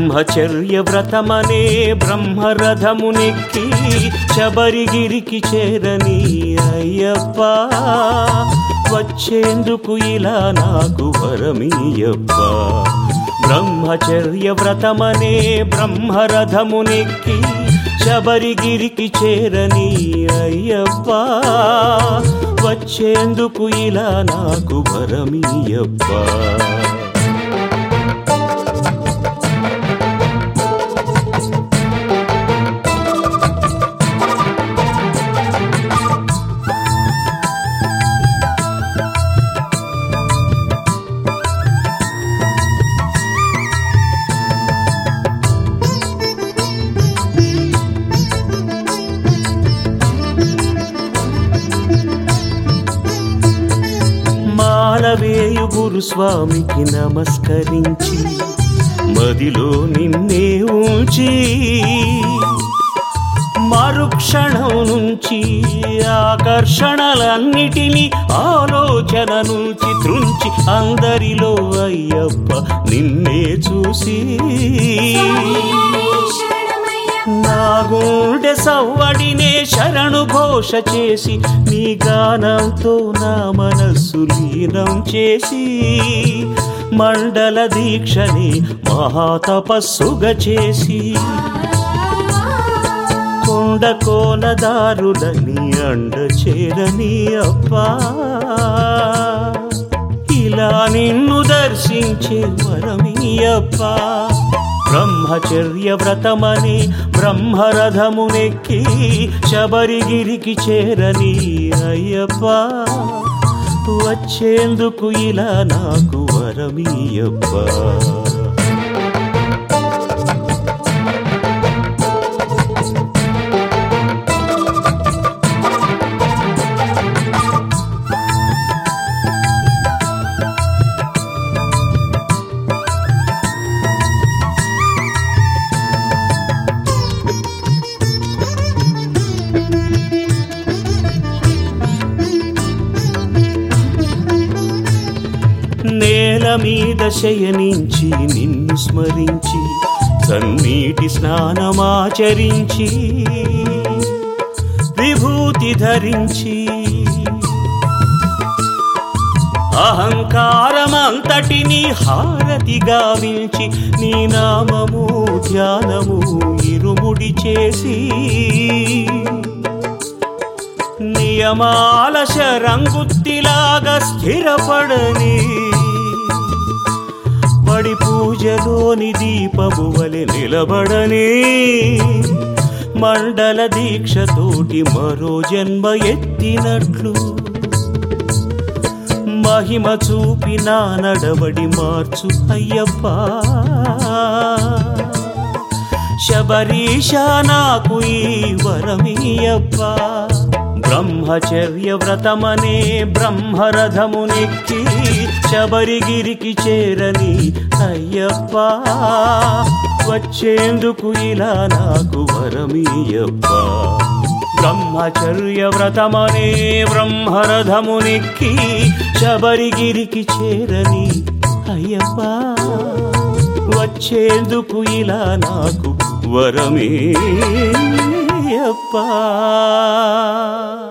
బ్రహ్మచర్య వ్రతమనే బ్రహ్మరథమునెక్కి శబరిగిరికి చేరని అయ్యప్ప వచ్చేందుకు ఇలా నాకు వరమీయప్ప బ్రహ్మచర్య వ్రతమనే బ్రహ్మరథమునెక్కి శబరిగిరికి చేరని అయ్యప్ప వచ్చేందుకు ఇలా నాకు వరమీయప్ప మాలవేయు గురుస్వామికి నమస్కరించి మదిలో నిన్నే ఉంచి మరుక్షణం నుంచి ఆకర్షణలన్నిటినీ ఆలోచన నుంచి త్రుంచి అందరిలో అయ్యప్ప నిన్నే చూసి నా గుండె సవ్వడినే శరణు ఘోష చేసి నీ గానంతో నా మనస్సు లీనం చేసి మండల దీక్షని మహాతపస్సుగా చేసి కొండ కోనదారులని అండ చేరని అప్పా ఇలా నిన్ను దర్శించే వరమీయప్ప బ్రహ్మచర్య వ్రతమని బ్రహ్మరథమునెక్కి శబరిగిరికి చేరని అయ్యప్ప వచ్చేందుకు ఇలా నాకు వరమీయప్ప నేల మీద శయనించి నిన్ను స్మరించి సన్నీటి స్నానమాచరించి విభూతి ధరించి అహంకారమంతటిని హారతి గావించి నీ నామము ధ్యానము ఇరుముడి చేసి నియమాల శరంగుత్తిలాగా స్థిరపడని పడి పూజలోని దీపము వలె నిలబడని మండల దీక్షతోటి మరో జన్మ ఎత్తినట్లు మహిమ చూపి నా నడవడి మార్చు అయ్యప్ప శబరీష నాకు ఈ వరమీయప్ప బ్రహ్మచర్య వ్రతమనే బ్రహ్మరథమునెక్కి శబరిగిరికి చేరని అయ్యప్ప వచ్చేందుకు ఇలా నాకు వరమీయప్ప బ్రహ్మచర్య వ్రతమనే బ్రహ్మరథమునెక్కి శబరిగిరికి చేరని అయ్యప్ప వచ్చేందుకు ఇలా నాకు వరమేయప్ప